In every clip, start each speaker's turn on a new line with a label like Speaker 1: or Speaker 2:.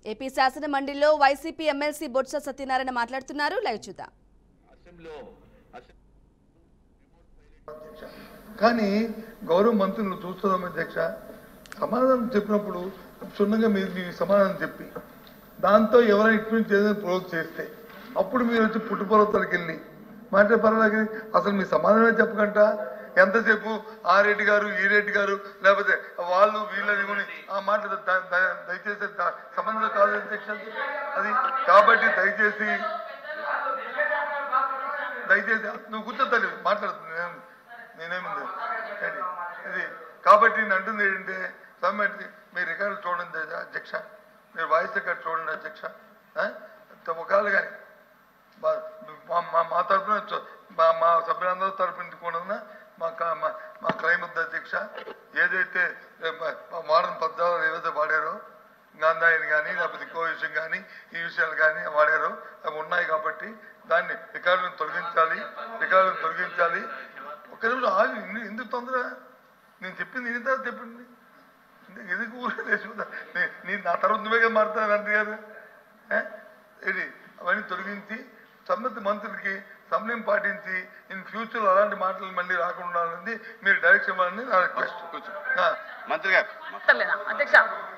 Speaker 1: AP శాసన మండలిలో YCP MLC Botsa Satyanarayana మాట్లాడుతున్నారు లైవ్ చూద్దాం
Speaker 2: అసెంబ్లీలో అసెంబ్లీ
Speaker 3: కానీ గౌరవ మంత్రులు చూస్తున్నాం అధ్యక్ష సమాధానం చెప్పినప్పుడు క్షుణ్ణంగా మీరు మీ సమాధానం చెప్పి దాంతో ఎవరైనా ఇటు నుంచి ఏదైనా ప్రోగ్ చేస్తే అప్పుడు మీరు వచ్చి పుట్టుపర్వతాలకు వెళ్ళి మాట పర్వాలేదు అసలు మీ సమాధానమే చెప్పకంట ఎంతసేపు ఆ రెడ్డి గారు ఈ రెడ్డి గారు లేకపోతే వాళ్ళు వీళ్ళని కొని ఆ మాట ద- ద- దయచేసి ద- సంబంధం కాదు అధ్యక్ష అది కాబట్టి దయచేసి దయచేసి నువ్వు కూర్చోద్దాలి మాట్లాడుతుంది నేనేం- నేనేముంది ఏంటి? ఇది కాబట్టి నేను అంటుంది ఏంటంటే సమ్మెట్ మీ రికార్డు చూడండి అధ్యక్ష మీరు వాయిస్ రికార్డు చూడండి అధ్యక్ష ఆ? ఒకవేళ కానీ మా మా- మా మా తరఫున చ- మా మా సభ్యులందరి తరఫు నుంచి కూడా మా క- మా మా క్రైమ్ ఉంది అధ్యక్ష ఏదైతే ఏ, మా- మా మోడర్న్ పద్ధతులు ఏవైతే వాడారో గాంధాయిని కానీ లేకపోతే ఇంకో విషయం కానీ ఈ విషయాలు కానీ వాడారో అవి ఉన్నాయి కాబట్టి దాన్ని రికార్డులను తొలగించాలి రికార్డులను తొలగించాలి ఒక్క నిమిషం ఆగి ఇన్ని- ఎందుకు తొందర నేను చెప్పింది ఇది తర్వాత చెప్పింది ఎందుకు- ఎందుకు ఊరేసు నీ నా తర్వాత నువ్వే కదా మారుతావు మంత్రి గారు ఏ? ఇది అవన్నీ తొలగించి సంబంధిత మంత్రులకి సమయం పాటించి ఇన్ ఫ్యూచర్ అలాంటి మాటలు మళ్ళీ రాకుండా ఉండాలని మీరు డైరెక్షన్ ఇవ్వాలని నా రిక్వెస్ట్
Speaker 2: మంత్రి గారు
Speaker 4: మాట్లాడలేనా అధ్యక్ష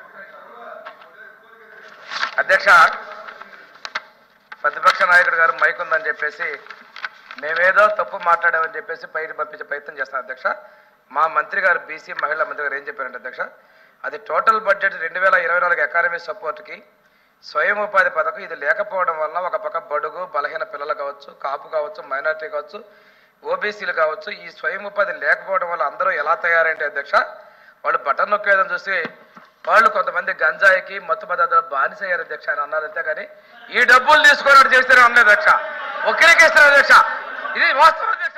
Speaker 5: అధ్యక్ష ప్రతిపక్ష నాయకుడు గారు మైక్ ఉందని చెప్పేసి మేమేదో తప్పు మాట్లాడామని చెప్పేసి పైకి పంపించే ప్రయత్నం చేస్తాం అధ్యక్ష మా మంత్రి గారు బీసీ మహిళా మంత్రి గారు ఏం చెప్పారంటే అధ్యక్ష అది టోటల్ బడ్జెట్ రెండు వేల ఇరవై నాలుగు ఎకానమీ సపోర్ట్కి స్వయం ఉపాధి పథకం ఇది లేకపోవడం వల్ల ఒక పక్క బడుగు బలహీన పిల్లలు కావచ్చు కాపు కావచ్చు మైనార్టీ కావచ్చు ఓబీసీలు కావచ్చు ఈ స్వయం ఉపాధి లేకపోవడం వల్ల అందరూ ఎలా తయారంటే అధ్యక్ష వాళ్ళు బటన్ నొక్కేదని చూసి వాళ్ళు కొంతమంది గంజాయికి మత్తు పదార్థాలు బానిసయ్యారు అధ్యక్ష అని అన్నారు అంతేగాని ఈ డబ్బులు తీసుకున్నట్టు చేస్తారు అన్నది అధ్యక్ష ఒకరికేస్తారు అధ్యక్ష ఇది వాస్తవం అధ్యక్ష